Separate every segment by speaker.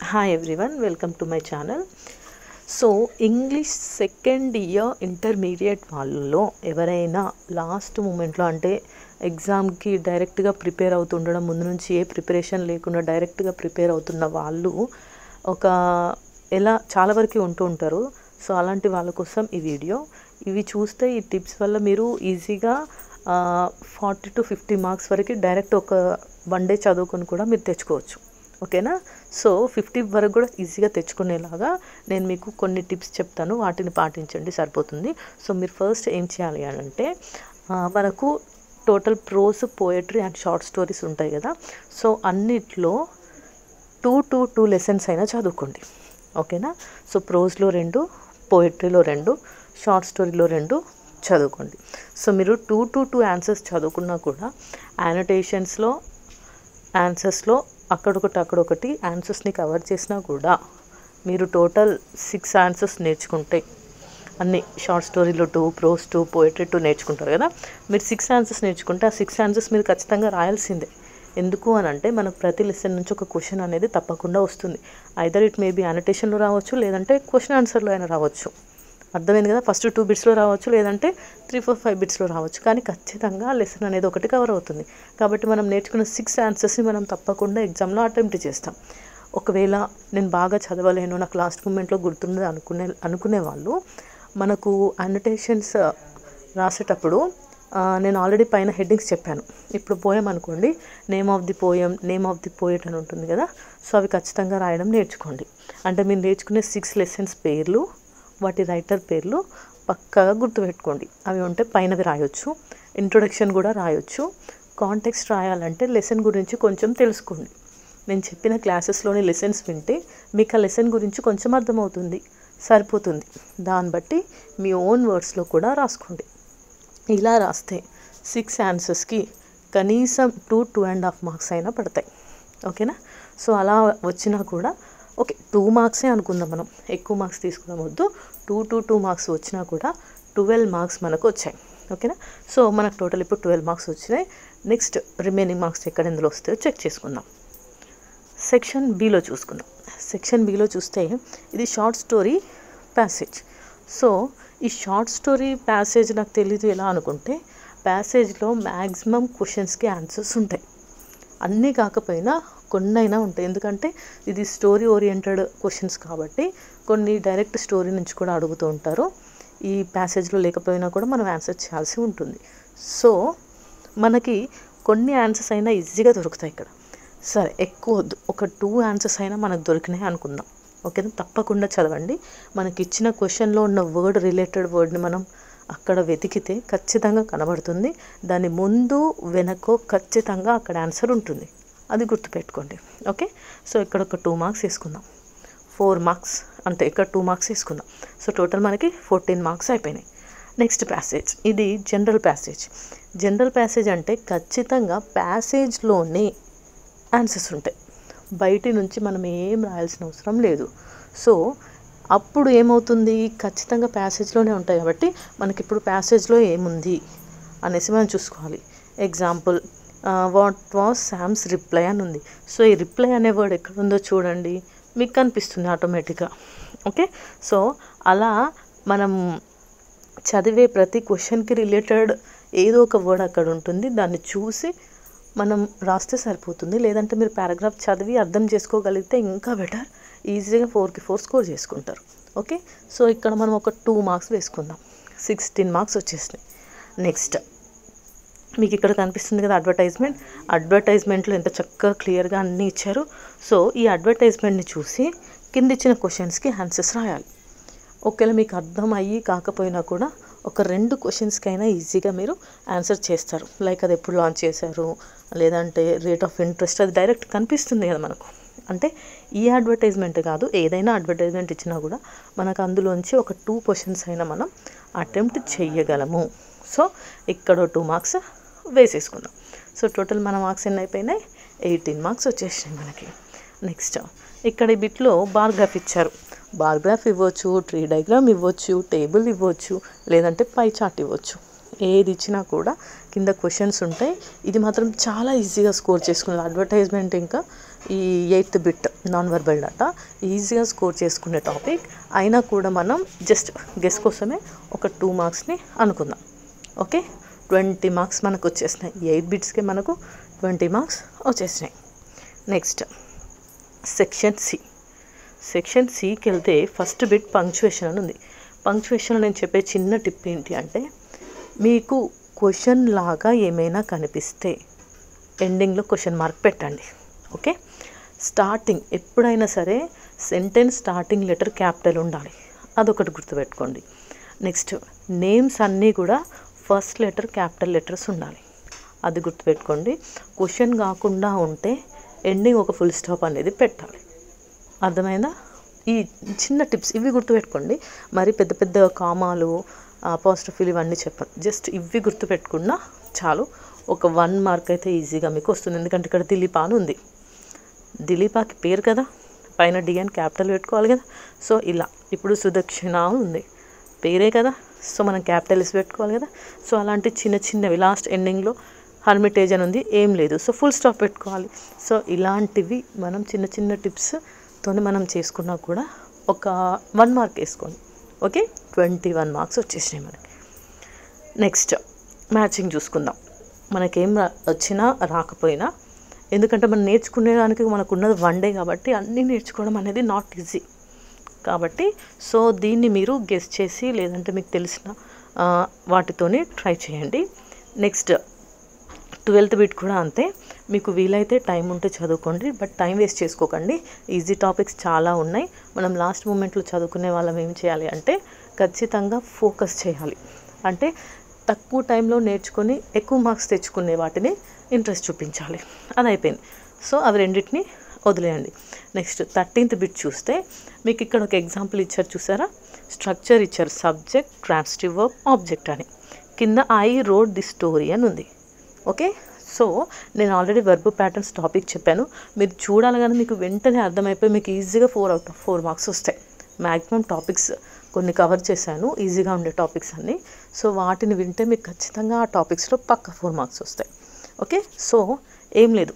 Speaker 1: hi everyone welcome to my channel so English second year intermediate వాళ్ళలో ఎవరైనా last మూమెంట్లో అంటే ఎగ్జామ్కి డైరెక్ట్గా ప్రిపేర్ అవుతుండడం ముందు నుంచి ఏ ప్రిపరేషన్ లేకుండా డైరెక్ట్గా ప్రిపేర్ అవుతున్న వాళ్ళు ఒక ఎలా చాలా వరకు ఉంటూ ఉంటారు సో అలాంటి వాళ్ళ కోసం ఈ వీడియో ఇవి చూస్తే ఈ టిప్స్ వల్ల మీరు ఈజీగా ఫార్టీ టు ఫిఫ్టీ మార్క్స్ వరకు డైరెక్ట్ ఒక వన్ డే చదువుకొని కూడా మీరు తెచ్చుకోవచ్చు ఓకేనా సో ఫిఫ్టీ వరకు కూడా ఈజీగా తెచ్చుకునేలాగా నేను మీకు కొన్ని టిప్స్ చెప్తాను వాటిని పాటించండి సరిపోతుంది సో మీరు ఫస్ట్ ఏం చేయాలి అని అంటే ఆ, మనకు total prose poetry and short stories ఉంటాయి కదా సో అన్నిట్లో టూ టూ టూ లెసన్స్ అయినా చదువుకోండి ఓకేనా సో ప్రోజ్లో రెండు పోయట్రీలో రెండు షార్ట్ స్టోరీలో రెండు చదువుకోండి సో మీరు టూ టూ టూ ఆన్సర్స్ చదువుకున్నా కూడా యానటేషన్స్లో ఆన్సర్స్లో అక్కడొకటి అక్కడొకటి ఆన్సర్స్ని కవర్ చేసినా కూడా మీరు టోటల్ సిక్స్ ఆన్సర్స్ నేర్చుకుంటే అన్ని షార్ట్ స్టోరీలో two prose two poetry two నేర్చుకుంటారు కదా మీరు సిక్స్ ఆన్సర్స్ నేర్చుకుంటే ఆ సిక్స్ ఆన్సర్స్ మీరు ఖచ్చితంగా రాయాల్సిందే ఎందుకు అని అంటే మనకు ప్రతి లెసన్ నుంచి ఒక క్వశ్చన్ అనేది తప్పకుండా వస్తుంది ఐదర్ ఇట్ మేబీ అనటేషన్లో రావచ్చు లేదంటే క్వశ్చన్ ఆన్సర్లో అయినా రావచ్చు అర్థమైంది కదా ఫస్ట్ టూ బిట్స్లో రావచ్చు లేదంటే త్రీ ఫోర్ ఫైవ్ బిట్స్లో రావచ్చు కానీ ఖచ్చితంగా లెసన్ అనేది ఒకటి కవర్ అవుతుంది కాబట్టి మనం నేర్చుకున్న సిక్స్ ఆన్సర్స్ని మనం తప్పకుండా ఎగ్జామ్లో అటెంప్ట్ చేస్తాం ఒకవేళ నేను బాగా చదవలేను నాకు లాస్ట్ మూమెంట్లో గుర్తుండదు అనుకునే అనుకునే వాళ్ళు మనకు అనటేషన్స్ రాసేటప్పుడు ఆ, నేను ఆల్రెడీ పైన హెడ్డింగ్స్ చెప్పాను ఇప్పుడు పోయం అనుకోండి name of the poem name of the poet అని ఉంటుంది కదా సో అవి ఖచ్చితంగా రాయడం నేర్చుకోండి అంటే మీరు నేర్చుకునే సిక్స్ లెసన్స్ పేర్లు వాటి రైటర్ పేర్లు పక్కాగా గుర్తుపెట్టుకోండి అవి ఉంటే పైనవి రాయొచ్చు ఇంట్రొడక్షన్ కూడా రాయొచ్చు కాంటెక్స్ట్ రాయాలంటే లెసన్ గురించి కొంచెం తెలుసుకోండి నేను చెప్పిన క్లాసెస్లోని లెసన్స్ వింటే మీకు ఆ లెసన్ గురించి కొంచెం అర్థమవుతుంది సరిపోతుంది దాన్ని బట్టి మీ ఓన్ వర్డ్స్లో కూడా రాసుకోండి ఇలా రాస్తే సిక్స్ ఆన్సర్స్కి కనీసం two two and half marks అయినా పడతాయి ఓకేనా సో అలా వచ్చినా కూడా ఓకే టూ మార్క్సే అనుకుందాం మనం ఎక్కువ మార్క్స్ తీసుకుందాం వద్దు టూ టూ టూ మార్క్స్ వచ్చినా కూడా ట్వెల్వ్ మార్క్స్ మనకు వచ్చాయి ఓకేనా సో మనకు టోటల్ ఇప్పుడు ట్వెల్వ్ మార్క్స్ వచ్చినాయి నెక్స్ట్ రిమైనింగ్ మార్క్స్ ఎక్కడ ఎందులో వస్తాయో చెక్ చేసుకుందాం సెక్షన్ బిలో చూసుకుందాం సెక్షన్ బిలో చూస్తే ఇది షార్ట్ స్టోరీ ప్యాసేజ్ సో ఈ షార్ట్ స్టోరీ ప్యాసేజ్ నాకు తెలియదు ఎలా అనుకుంటే ప్యాసేజ్లో మ్యాక్సిమం క్వశ్చన్స్కి ఆన్సర్స్ ఉంటాయి అన్నీ కాకపోయినా కొన్ని అయినా ఉంటాయి ఎందుకంటే ఇది స్టోరీ ఓరియంటెడ్ క్వశ్చన్స్ కాబట్టి కొన్ని డైరెక్ట్ స్టోరీ నుంచి కూడా అడుగుతూ ఉంటారు ఈ ప్యాసేజ్లో లేకపోయినా కూడా మనం ఆన్సర్ చేయాల్సి ఉంటుంది సో మనకి కొన్ని ఆన్సర్స్ అయినా ఈజీగా దొరుకుతాయి ఇక్కడ సరే ఎక్కువ వద్దు ఒక టూ ఆన్సర్స్ అయినా మనకు దొరికినాయి అనుకుందాం ఓకేనా తప్పకుండా చదవండి మనకి ఇచ్చిన క్వశ్చన్లో ఉన్న వర్డ్ రిలేటెడ్ వర్డ్ని మనం అక్కడ వెతికితే ఖచ్చితంగా కనబడుతుంది దాని ముందు వెనకో ఖచ్చితంగా అక్కడ ఆన్సర్ ఉంటుంది అది గుర్తుపెట్టుకోండి ఓకే సో ఇక్కడ ఒక టూ మార్క్స్ వేసుకుందాం ఫోర్ మార్క్స్ అంటే ఇక్కడ టూ మార్క్స్ వేసుకుందాం సో టోటల్ మనకి ఫోర్టీన్ మార్క్స్ అయిపోయినాయి నెక్స్ట్ ప్యాసేజ్ ఇది జనరల్ ప్యాసేజ్ జనరల్ ప్యాసేజ్ అంటే ఖచ్చితంగా ప్యాసేజ్లోనే ఆన్సర్స్ ఉంటాయి బయటి నుంచి మనం ఏం రాయాల్సిన అవసరం లేదు సో అప్పుడు ఏమవుతుంది ఖచ్చితంగా ప్యాసేజ్లోనే ఉంటాయి కాబట్టి మనకి ఇప్పుడు ప్యాసేజ్లో ఏముంది అనేసి మనం చూసుకోవాలి example what was Sam's reply అని ఉంది సో ఈ రిప్లై అనే వర్డ్ ఎక్కడ ఉందో చూడండి మీకు కనిపిస్తుంది ఆటోమేటిక్గా ఓకే సో అలా మనం చదివే ప్రతి క్వశ్చన్కి రిలేటెడ్ ఏదో ఒక వర్డ్ అక్కడ ఉంటుంది దాన్ని చూసి మనం రాస్తే సరిపోతుంది లేదంటే మీరు పారాగ్రాఫ్ చదివి అర్థం చేసుకోగలిగితే ఇంకా బెటర్ ఈజీగా ఫోర్కి ఫోర్ స్కోర్ చేసుకుంటారు ఓకే సో ఇక్కడ మనం ఒక టూ మార్క్స్ వేసుకుందాం సిక్స్టీన్ మార్క్స్ వచ్చేసినాయి నెక్స్ట్ మీకు ఇక్కడ కనిపిస్తుంది కదా అడ్వర్టైజ్మెంట్ అడ్వర్టైజ్మెంట్లో ఎంత చక్కగా క్లియర్గా అన్నీ ఇచ్చారు సో ఈ అడ్వర్టైజ్మెంట్ని చూసి కింద ఇచ్చిన క్వశ్చన్స్కి ఆన్సర్స్ రాయాలి ఒకవేళ మీకు అర్థం అయ్యి కాకపోయినా కూడా ఒక రెండు క్వశ్చన్స్కైనా ఈజీగా మీరు ఆన్సర్ చేస్తారు లైక్ అది ఎప్పుడు లాంచ్ చేశారు లేదంటే రేట్ ఆఫ్ ఇంట్రెస్ట్ అది డైరెక్ట్ కనిపిస్తుంది కదా మనకు అంటే ఈ అడ్వర్టైజ్మెంట్ కాదు ఏదైనా అడ్వర్టైజ్మెంట్ ఇచ్చినా కూడా మనకు అందులోంచి ఒక టూ క్వశ్చన్స్ అయినా మనం అటెంప్ట్ చేయగలము సో ఇక్కడ టూ మార్క్స్ వేసేసుకుందాం సో టోటల్ మన మార్క్స్ ఎన్ని అయిపోయినాయి ఎయిటీన్ మార్క్స్ వచ్చేసినాయి మనకి నెక్స్ట్ ఇక్కడ ఈ బిట్లో బార్గ్రాఫ్ ఇచ్చారు బార్గ్రాఫ్ ఇవ్వచ్చు ట్రీ డయాగ్రామ్ ఇవ్వచ్చు టేబుల్ ఇవ్వచ్చు లేదంటే పై చార్ట్ ఇవ్వచ్చు ఏది ఇచ్చినా కూడా కింద క్వశ్చన్స్ ఉంటాయి ఇది మాత్రం చాలా ఈజీగా స్కోర్ చేసుకున్నారు అడ్వర్టైజ్మెంట్ ఇంకా ఈ eighth bit non verbal data ఈజీగా స్కోర్ చేసుకునే టాపిక్ అయినా కూడా మనం జస్ట్ గెస్ కోసమే ఒక టూ మార్క్స్ని అనుకుందాం ఓకే ట్వంటీ మార్క్స్ మనకు వచ్చేసినాయి ఎయిట్ బిట్స్కి మనకు ట్వంటీ మార్క్స్ వచ్చేసినాయి నెక్స్ట్ సెక్షన్ సి సెక్షన్ సికి వెళ్తే ఫస్ట్ బిట్ పంక్చువేషన్ అని ఉంది పంక్చువేషన్ నేను చెప్పే చిన్న టిప్ ఏంటి అంటే మీకు క్వశ్చన్ లాగా ఏమైనా కనిపిస్తే ఎండింగ్లో క్వశ్చన్ మార్క్ పెట్టండి ఓకే స్టార్టింగ్ ఎప్పుడైనా సరే సెంటెన్స్ స్టార్టింగ్ లెటర్ క్యాపిటల్ ఉండాలి అదొకటి గుర్తుపెట్టుకోండి నెక్స్ట్ నేమ్స్ అన్నీ కూడా ఫస్ట్ లెటర్ క్యాపిటల్ లెటర్స్ ఉండాలి అది గుర్తుపెట్టుకోండి క్వశ్చన్ కాకుండా ఉంటే ఎండింగ్ ఒక ఫుల్ స్టాప్ అనేది పెట్టాలి అర్థమైందా ఈ చిన్న టిప్స్ ఇవి గుర్తుపెట్టుకోండి మరి పెద్ద పెద్ద కామాలు అపాస్ట్రఫీలు ఇవన్నీ చెప్పను జస్ట్ ఇవి గుర్తుపెట్టుకున్నా చాలు ఒక వన్ మార్క్ అయితే ఈజీగా మీకు వస్తుంది ఎందుకంటే ఇక్కడ దిలీప అని ఉంది దిలీపాకి పేరు కదా పైన డిఎన్ క్యాపిటల్ పెట్టుకోవాలి కదా సో ఇలా ఇప్పుడు సుదక్షిణ ఉంది పేరే కదా సో మనం క్యాపిటల్స్ పెట్టుకోవాలి కదా సో అలాంటి చిన్న చిన్నవి లాస్ట్ ఎండింగ్లో హర్మిటేజ్ అని ఉంది ఏం లేదు సో ఫుల్ స్టాప్ పెట్టుకోవాలి సో ఇలాంటివి మనం చిన్న చిన్న టిప్స్తో మనం చేసుకున్నా కూడా ఒక వన్ మార్క్ వేసుకోండి ఓకే ట్వంటీ వన్ మార్క్స్ వచ్చేసినాయి మనకి నెక్స్ట్ మ్యాచింగ్ చూసుకుందాం మనకేం రా- వచ్చినా రాకపోయినా ఎందుకంటే మనం నేర్చుకునేదానికి మనకు ఉన్నది వన్ డే కాబట్టి అన్నీ నేర్చుకోవడం అనేది నాట్ ఈజీ కాబట్టి సో దీన్ని మీరు గెస్ చేసి లేదంటే మీకు తెలిసిన ఆ, వాటితోని ట్రై చేయండి నెక్స్ట్ ట్వెల్త్ బిట్ కూడా అంతే మీకు వీలైతే టైం ఉంటే చదువుకోండి బట్ టైం వేస్ట్ చేసుకోకండి ఈజీ టాపిక్స్ చాలా ఉన్నాయి మనం లాస్ట్ మూమెంట్లో చదువుకునే వాళ్ళం ఏం చేయాలి అంటే ఖచ్చితంగా ఫోకస్ చేయాలి అంటే తక్కువ టైంలో నేర్చుకొని ఎక్కువ మార్క్స్ తెచ్చుకునే వాటిని ఇంట్రెస్ట్ చూపించాలి అది అయిపోయింది సో అవి రెండింటిని వదిలేయండి నెక్స్ట్ థర్టీన్త్ బిట్ చూస్తే మీకు ఇక్కడ ఒక ఎగ్జాంపుల్ ఇచ్చారు చూసారా స్ట్రక్చర్ ఇచ్చారు సబ్జెక్ట్ ట్రాన్స్టివ్ వర్బ్ ఆబ్జెక్ట్ అని కింద ఐ రోడ్ ది స్టోరీ అని ఉంది ఓకే సో నేను ఆల్రెడీ వర్బ్ ప్యాటర్న్స్ టాపిక్ చెప్పాను మీరు చూడాలి కానీ మీకు వెంటనే అర్థమైపోయి మీకు ఈజీగా four out of four marks వస్తాయి మ్యాక్సిమం టాపిక్స్ కొన్ని కవర్ చేశాను ఈజీగా ఉండే టాపిక్స్ అన్నీ సో వాటిని వింటే మీకు ఖచ్చితంగా ఆ టాపిక్స్లో పక్క ఫోర్ మార్క్స్ వస్తాయి ఓకే సో ఏం లేదు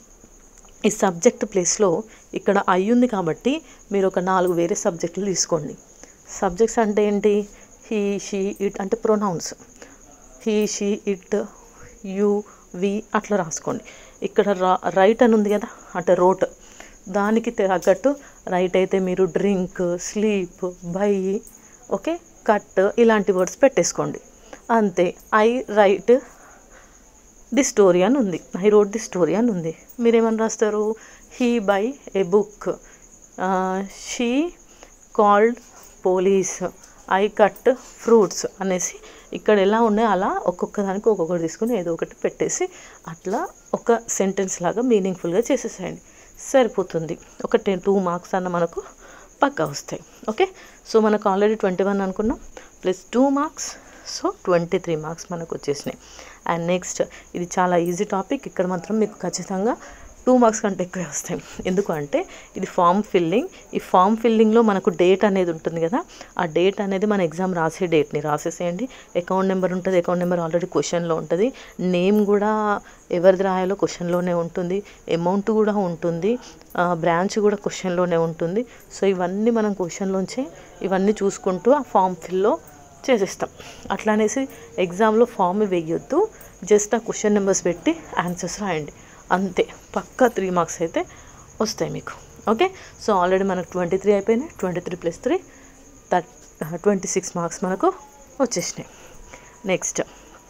Speaker 1: ఈ సబ్జెక్ట్ ప్లేస్లో ఇక్కడ ఐ ఉంది కాబట్టి మీరు ఒక నాలుగు వేరే సబ్జెక్టులు తీసుకోండి సబ్జెక్ట్స్ అంటే ఏంటి హీ షీ ఇట్ అంటే pronouns he she it you we అట్లా రాసుకోండి ఇక్కడ రా రైట్ అని ఉంది కదా అంటే రోట్ దానికి తగ్గట్టు రైట్ అయితే మీరు drink sleep buy okay cut ఇలాంటి వర్డ్స్ పెట్టేసుకోండి అంతే ఐ రైట్ ది స్టోరీ అని ఉంది ఐ రోడ్ ది స్టోరీ అని ఉంది మీరేమని రాస్తారు he buy a book she called police I cut fruits అనేసి ఇక్కడ ఎలా ఉన్నాయో అలా ఒక్కొక్క దానికి ఒక్కొక్కటి తీసుకుని ఏదో ఒకటి పెట్టేసి అట్లా ఒక సెంటెన్స్ లాగా మీనింగ్ఫుల్గా చేసేసేయండి సరిపోతుంది ఒక టెన్ టూ మార్క్స్ అన్న మనకు పక్కా వస్తాయి ఓకే సో మనకు ఆల్రెడీ ట్వంటీ వన్ అనుకున్నాం plus two marks so twenty three marks మనకు వచ్చేసినాయి అండ్ నెక్స్ట్ ఇది చాలా ఈజీ టాపిక్ ఇక్కడ మాత్రం మీకు ఖచ్చితంగా టూ మార్క్స్ కంటే ఎక్కువే వస్తాయి ఎందుకు అంటే ఇది ఫామ్ ఫిల్లింగ్ ఈ ఫామ్ ఫిల్లింగ్లో మనకు డేట్ అనేది ఉంటుంది కదా ఆ డేట్ అనేది మన ఎగ్జామ్ రాసే డేట్ని రాసేసేయండి అకౌంట్ నెంబర్ ఉంటుంది అకౌంట్ నెంబర్ ఆల్రెడీ క్వశ్చన్లో ఉంటుంది నేమ్ కూడా ఎవరిది రాయాలో క్వశ్చన్లోనే ఉంటుంది అమౌంట్ కూడా ఉంటుంది బ్రాంచ్ కూడా క్వశ్చన్లోనే ఉంటుంది సో ఇవన్నీ మనం క్వశ్చన్లోంచే ఇవన్నీ చూసుకుంటూ ఆ ఫామ్ ఫిల్లో చేసేస్తాం అట్లా అనేసి ఎగ్జామ్లో ఫామ్ వేయొద్దు జస్ట్ ఆ క్వశ్చన్ నెంబర్స్ పెట్టి ఆన్సర్స్ రాయండి అంతే పక్కా త్రీ మార్క్స్ అయితే వస్తాయి మీకు ఓకే సో ఆల్రెడీ మనకు ట్వంటీ త్రీ అయిపోయినాయి twenty three plus three thirty twenty six marks మనకు వచ్చేసినాయి నెక్స్ట్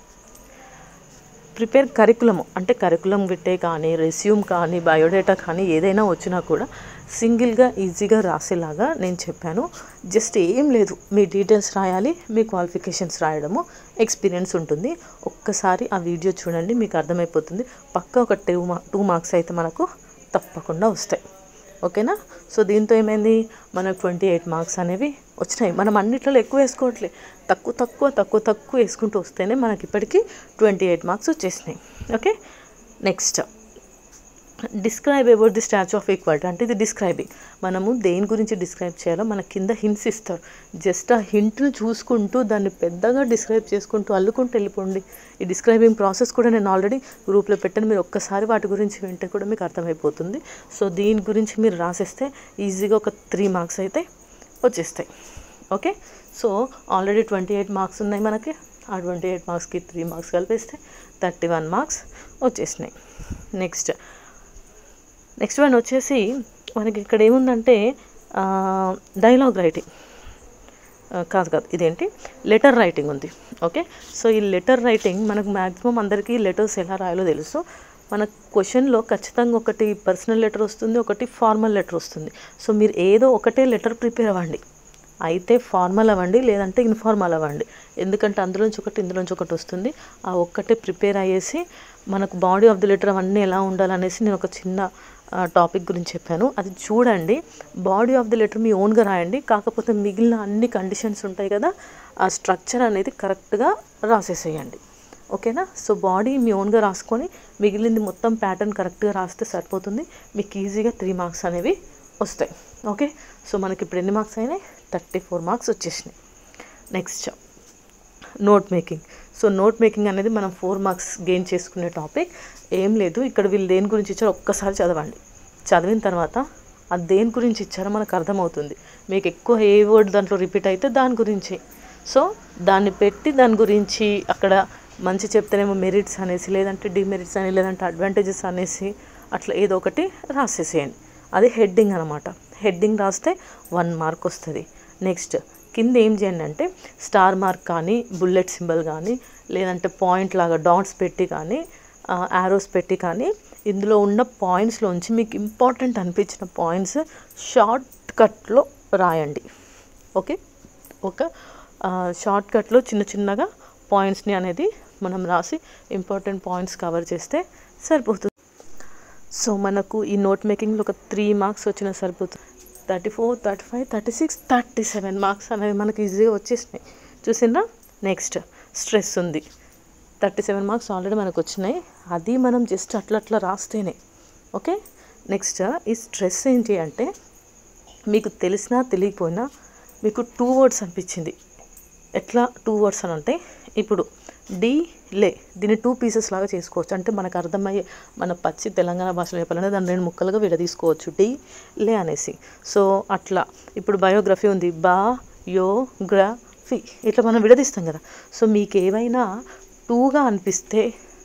Speaker 1: ప్రిపేర్ కరికులము అంటే కరికులం విట్టే కానీ రెస్యూమ్ కానీ బయోడేటా కానీ ఏదైనా వచ్చినా కూడా సింగిల్గా ఈజీగా రాసేలాగా నేను చెప్పాను జస్ట్ ఏం లేదు మీ డీటెయిల్స్ రాయాలి మీ క్వాలిఫికేషన్స్ రాయడము ఎక్స్పీరియన్స్ ఉంటుంది ఒక్కసారి ఆ వీడియో చూడండి మీకు అర్థమైపోతుంది పక్క ఒక టూ మా టూ మార్క్స్ అయితే మనకు తప్పకుండా వస్తాయి ఓకేనా సో దీంతో ఏమైంది మనకు ట్వంటీ ఎయిట్ మార్క్స్ అనేవి వచ్చినాయి మనం అన్నిట్లో ఎక్కువ వేసుకోవట్లే తక్కువ తక్కువ తక్కువ తక్కువ వేసుకుంటూ వస్తేనే మనకి ఇప్పటికీ ట్వంటీ ఎయిట్ మార్క్స్ వచ్చేసినాయి okay next describe about the statue of equality అంటే ఇది డిస్క్రైబింగ్ మనము దేని గురించి డిస్క్రైబ్ చేయాలో మన కింద హింట్స్ ఇస్తారు జస్ట్ ఆ హింట్లు చూసుకుంటూ దాన్ని పెద్దగా డిస్క్రైబ్ చేసుకుంటూ అల్లుకుంటూ వెళ్ళిపోండి ఈ డిస్క్రైబింగ్ ప్రాసెస్ కూడా నేను ఆల్రెడీ గ్రూప్లో పెట్టాను మీరు ఒక్కసారి వాటి గురించి వింటే కూడా మీకు అర్థమైపోతుంది సో దీని గురించి మీరు రాసేస్తే ఈజీగా ఒక త్రీ మార్క్స్ అయితే వచ్చేస్తాయి okay so already twenty eight marks ఉన్నాయి మనకి ఆ ట్వంటీ ఎయిట్ మార్క్స్కి త్రీ మార్క్స్ కలిపేస్తే థర్టీ వన్ మార్క్స్ వచ్చేసినాయి నెక్స్ట్ నెక్స్ట్ వన్ వచ్చేసి మనకి ఇక్కడ ఏముందంటే డైలాగ్ రైటింగ్ కాదు కాదు ఇదేంటి లెటర్ రైటింగ్ ఉంది ఓకే సో ఈ లెటర్ రైటింగ్ మనకు మ్యాక్సిమం అందరికీ లెటర్స్ ఎలా రాయాలో తెలుసు మన క్వశ్చన్లో ఖచ్చితంగా ఒకటి పర్సనల్ లెటర్ వస్తుంది ఒకటి ఫార్మల్ లెటర్ వస్తుంది సో మీరు ఏదో ఒకటే లెటర్ ప్రిపేర్ అవ్వండి అయితే ఫార్మల్ అవ్వండి లేదంటే ఇన్ఫార్మల్ అవ్వండి ఎందుకంటే అందులోంచి ఒకటి ఇందులోంచి ఒకటి వస్తుంది ఆ ఒక్కటే ప్రిపేర్ అయ్యేసి మనకు బాడీ ఆఫ్ ది లెటర్ అవన్నీ ఎలా ఉండాలనేసి నేను ఒక చిన్న టాపిక్ గురించి చెప్పాను అది చూడండి బాడీ ఆఫ్ ది లెటర్ మీ ఓన్గా రాయండి కాకపోతే మిగిలిన అన్ని కండిషన్స్ ఉంటాయి కదా ఆ స్ట్రక్చర్ అనేది కరెక్ట్గా రాసేసేయండి ఓకేనా సో బాడీ మీ ఓన్గా రాసుకొని మిగిలింది మొత్తం ప్యాటర్న్ కరెక్ట్గా రాస్తే సరిపోతుంది మీకు ఈజీగా త్రీ మార్క్స్ అనేవి వస్తాయి ఓకే సో మనకి ఇప్పుడు ఎన్ని మార్క్స్ అయినాయి థర్టీ ఫోర్ మార్క్స్ వచ్చేసినాయి next note making so note making అనేది మనం ఫోర్ మార్క్స్ గెయిన్ చేసుకునే టాపిక్ ఏం లేదు ఇక్కడ వీళ్ళు దేని గురించి ఇచ్చారో ఒక్కసారి చదవండి చదివిన తర్వాత అది దేని గురించి ఇచ్చారో మనకు అర్థమవుతుంది మీకు ఎక్కువ ఏ వర్డ్ దాంట్లో రిపీట్ అయితే దాని గురించి సో దాన్ని పెట్టి దాని గురించి అక్కడ మంచి చెప్తేనేమో మెరిట్స్ అనేసి లేదంటే డిమెరిట్స్ అని లేదంటే అడ్వాంటేజెస్ అనేసి అట్లా ఏదో ఒకటి రాసేసేయండి అది హెడ్డింగ్ అనమాట హెడ్డింగ్ రాస్తే వన్ మార్క్ వస్తుంది నెక్స్ట్ కింద ఏం చేయండి అంటే స్టార్ మార్క్ కానీ బుల్లెట్ సింబల్ కానీ లేదంటే పాయింట్ లాగా డాట్స్ పెట్టి కానీ యారోస్ పెట్టి కానీ ఇందులో ఉన్న పాయింట్స్లోంచి మీకు ఇంపార్టెంట్ అనిపించిన పాయింట్స్ షార్ట్ కట్లో రాయండి ఓకే ఒక షార్ట్ కట్లో చిన్న చిన్నగా పాయింట్స్ని అనేది మనం రాసి ఇంపార్టెంట్ పాయింట్స్ కవర్ చేస్తే సరిపోతుంది సో మనకు ఈ నోట్ మేకింగ్లో ఒక త్రీ మార్క్స్ వచ్చినా సరిపోతుంది thirty four thirty five thirty six thirty seven marks అనేవి మనకి ఈజీగా వచ్చేసినాయి చూసిండ్రా నెక్స్ట్ స్ట్రెస్ ఉంది థర్టీ సెవెన్ మార్క్స్ ఆల్రెడీ మనకు వచ్చినాయి అది మనం జస్ట్ అట్లా అట్లా రాస్తేనే ఓకే నెక్స్ట్ ఈ స్ట్రెస్ ఏంటి అంటే మీకు తెలిసినా తెలియకపోయినా మీకు టూ వర్డ్స్ అనిపించింది ఎట్లా టూ వర్డ్స్ అని అంటే ఇప్పుడు డి లే దీన్ని టూ పీసెస్ లాగా చేసుకోవచ్చు అంటే మనకు అర్థమయ్యే మన పచ్చి తెలంగాణ భాషలో చెప్పాలంటే దాన్ని రెండు ముక్కలుగా విడదీసుకోవచ్చు డి లే అనేసి సో అట్లా ఇప్పుడు బయోగ్రఫీ ఉంది బా యో గ్రఫీ ఇట్లా మనం విడదీస్తాం కదా సో మీకు ఏవైనా టూగా అనిపిస్తే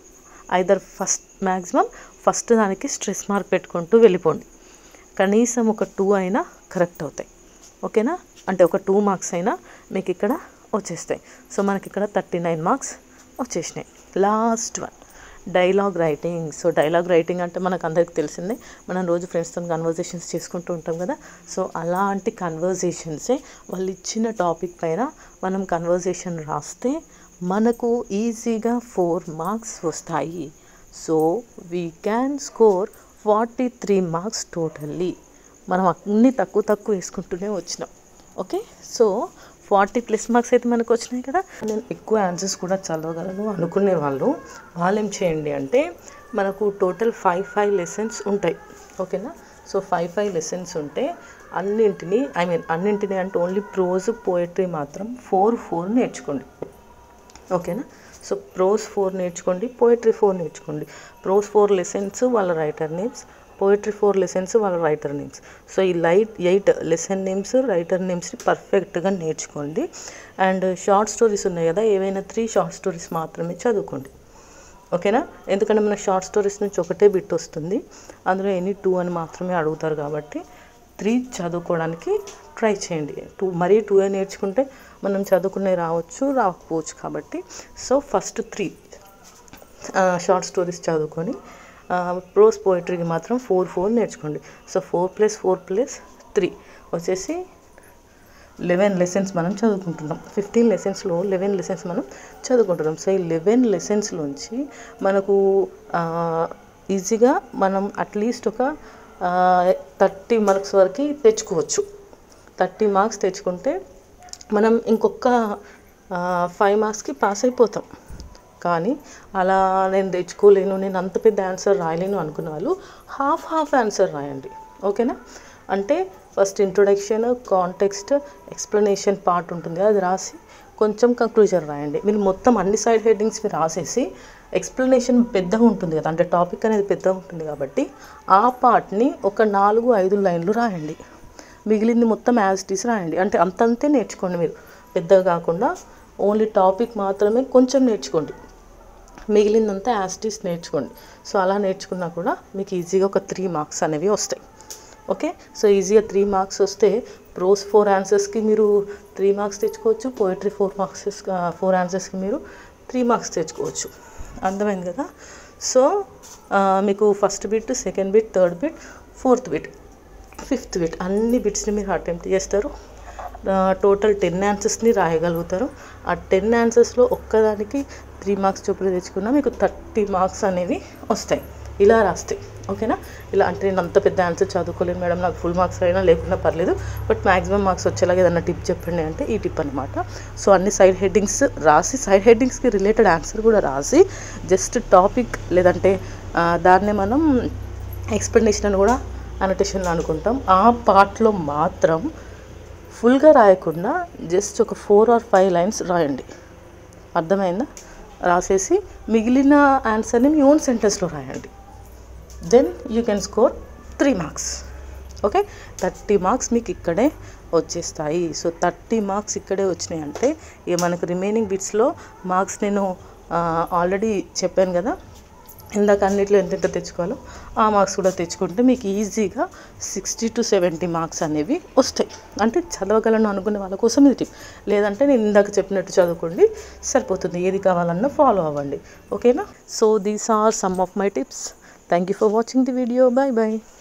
Speaker 1: ఐదర్ ఫస్ట్ మ్యాక్సిమం ఫస్ట్ దానికి స్ట్రెస్ మార్క్ పెట్టుకుంటూ వెళ్ళిపోండి కనీసం ఒక టూ అయినా కరెక్ట్ అవుతాయి ఓకేనా అంటే ఒక టూ మార్క్స్ అయినా మీకు ఇక్కడ వచ్చేస్తాయి సో మనకి ఇక్కడ థర్టీ నైన్ మార్క్స్ వచ్చేసినాయి last one dialogue writing so dialogue writing అంటే మనకు అందరికి తెలిసిందే మనం రోజు ఫ్రెండ్స్తో కన్వర్జేషన్స్ చేసుకుంటూ ఉంటాం కదా సో అలాంటి కన్వర్జేషన్సే వాళ్ళు ఇచ్చిన టాపిక్ పైన మనం కన్వర్జేషన్ రాస్తే మనకు ఈజీగా ఫోర్ మార్క్స్ వస్తాయి so we can score forty three marks totally మనం అన్ని తక్కువ తక్కువ వేసుకుంటూనే వచ్చినాం okay so forty plus marks అయితే మనకు వచ్చినాయి కదా నేను ఎక్కువ ఆన్సర్స్ కూడా చదవగలను అనుకునే వాళ్ళు వాళ్ళు ఏం చేయండి అంటే మనకు టోటల్ ఫైవ్ ఫైవ్ లెసన్స్ ఉంటాయి ఓకేనా సో ఫైవ్ ఫైవ్ లెసన్స్ ఉంటే అన్నింటినీ ఐ మీన్ అన్నింటినీ అంటే ఓన్లీ ప్రోజ్ పోయట్రీ మాత్రం ఫోర్ ఫోర్ నేర్చుకోండి ఓకేనా సో ప్రోస్ ఫోర్ నేర్చుకోండి పోయిటరీ ఫోర్ నేర్చుకోండి ప్రోస్ ఫోర్ లెసన్స్ వాళ్ళ writer names poetry four lessons వాళ్ళ రైటర్ నేమ్స్ సో ఈ light eight lesson names writer నేమ్స్ని పర్ఫెక్ట్గా నేర్చుకోండి అండ్ షార్ట్ స్టోరీస్ ఉన్నాయి కదా ఏవైనా త్రీ షార్ట్ స్టోరీస్ మాత్రమే చదువుకోండి ఓకేనా ఎందుకంటే మనకు షార్ట్ స్టోరీస్ నుంచి ఒకటే బిట్ వస్తుంది అందులో ఎనీ టూ అని మాత్రమే అడుగుతారు కాబట్టి త్రీ చదువుకోవడానికి ట్రై చేయండి టూ మరీ టూ ఏ నేర్చుకుంటే మనం చదువుకునే రావచ్చు రాకపోవచ్చు కాబట్టి so first three short stories చదువుకొని ప్రోస్ పోయిటరీకి మాత్రం ఫోర్ ఫోర్ నేర్చుకోండి so four plus four plus three వచ్చేసి లెవెన్ లెసన్స్ మనం చదువుకుంటున్నాం ఫిఫ్టీన్ లెసన్స్లో లెవెన్ లెసన్స్ మనం చదువుకుంటున్నాం సో ఈ లెవెన్ లెసన్స్లోంచి మనకు ఈజీగా మనం అట్లీస్ట్ ఒక థర్టీ మార్క్స్ వరకు తెచ్చుకోవచ్చు థర్టీ మార్క్స్ తెచ్చుకుంటే మనం ఇంకొక ఫైవ్ మార్క్స్కి పాస్ అయిపోతాం కానీ అలా నేను తెచ్చుకోలేను నేను అంత పెద్ద ఆన్సర్ రాయలేను అనుకున్న వాళ్ళు హాఫ్ హాఫ్ ఆన్సర్ రాయండి ఓకేనా అంటే first introduction context explanation part ఉంటుంది అది రాసి కొంచెం కంక్లూజన్ రాయండి మీరు మొత్తం అన్ని సైడ్ హెడ్డింగ్స్ మీరు రాసేసి ఎక్స్ప్లెనేషన్ పెద్దగా ఉంటుంది కదా అంటే టాపిక్ అనేది పెద్దగా ఉంటుంది కాబట్టి ఆ పార్ట్ని ఒక నాలుగు ఐదు లైన్లు రాయండి మిగిలింది మొత్తం యాజ్ ఇట్ ఈస్ రాయండి అంటే అంతంతే నేర్చుకోండి మీరు పెద్దగా కాకుండా ఓన్లీ టాపిక్ మాత్రమే కొంచెం నేర్చుకోండి మిగిలిందంతా యాజ్ ఇట్ ఈస్ నేర్చుకోండి సో అలా నేర్చుకున్నా కూడా మీకు ఈజీగా ఒక త్రీ మార్క్స్ అనేవి వస్తాయి ఓకే సో ఈజీగా త్రీ మార్క్స్ వస్తే ప్రోస్ ఫోర్ ఆన్సర్స్కి మీరు త్రీ మార్క్స్ తెచ్చుకోవచ్చు పోయిటరీ ఫోర్ మార్క్స్ ఫోర్ ఆన్సర్స్కి మీరు త్రీ మార్క్స్ తెచ్చుకోవచ్చు అర్థమైంది కదా సో ఆ, మీకు first bit second bit third bit fourth bit fifth bit అన్ని బిట్స్ని మీరు అటెంప్ట్ చేస్తారు టోటల్ టెన్ ఆన్సర్స్ని రాయగలుగుతారు ఆ టెన్ ఆన్సర్స్లో ఒక్కదానికి త్రీ మార్క్స్ చొప్పున తెచ్చుకున్నా మీకు థర్టీ మార్క్స్ అనేవి వస్తాయి ఇలా రాస్తాయి ఓకేనా ఇలా అంటే నేను అంత పెద్ద ఆన్సర్ చదువుకోలేను మేడం నాకు ఫుల్ మార్క్స్ అయినా లేకున్నా పర్లేదు బట్ మ్యాక్సిమం మార్క్స్ వచ్చేలాగా ఏదన్నా టిప్ చెప్పండి అంటే ఈ టిప్ అనమాట సో అన్ని సైడ్ హెడ్డింగ్స్ రాసి సైడ్ హెడ్డింగ్స్కి రిలేటెడ్ ఆన్సర్ కూడా రాసి జస్ట్ టాపిక్ లేదంటే ఆ, దాన్నే మనం ఎక్స్ప్లెనేషన్ అని కూడా అనటేషన్లో అనుకుంటాం ఆ పార్ట్లో మాత్రం ఫుల్గా రాయకుండా జస్ట్ ఒక ఫోర్ ఆర్ ఫైవ్ లైన్స్ రాయండి అర్థమైందా రాసేసి మిగిలిన ఆన్సర్ని మీ ఓన్ సెంటెన్స్లో రాయండి then you can score three marks okay thirty marks మీకు ఇక్కడే వచ్చేస్తాయి సో థర్టీ మార్క్స్ ఇక్కడే వచ్చినాయి అంటే ఇక మనకు రిమైనింగ్ బిట్స్లో మార్క్స్ నేను ఆల్రెడీ చెప్పాను కదా ఇందాక అన్నిట్లో ఎంతెంత తెచ్చుకోవాలో ఆ మార్క్స్ కూడా తెచ్చుకుంటే మీకు ఈజీగా సిక్స్టీ టు సెవెంటీ మార్క్స్ అనేవి వస్తాయి అంటే చదవగలను అనుకునే వాళ్ళ కోసం ఇది టిప్ లేదంటే నేను ఇందాక చెప్పినట్టు చదువుకోండి సరిపోతుంది ఏది కావాలన్నా ఫాలో అవ్వండి ఓకేనా so these are some of my tips thank you for watching the video bye bye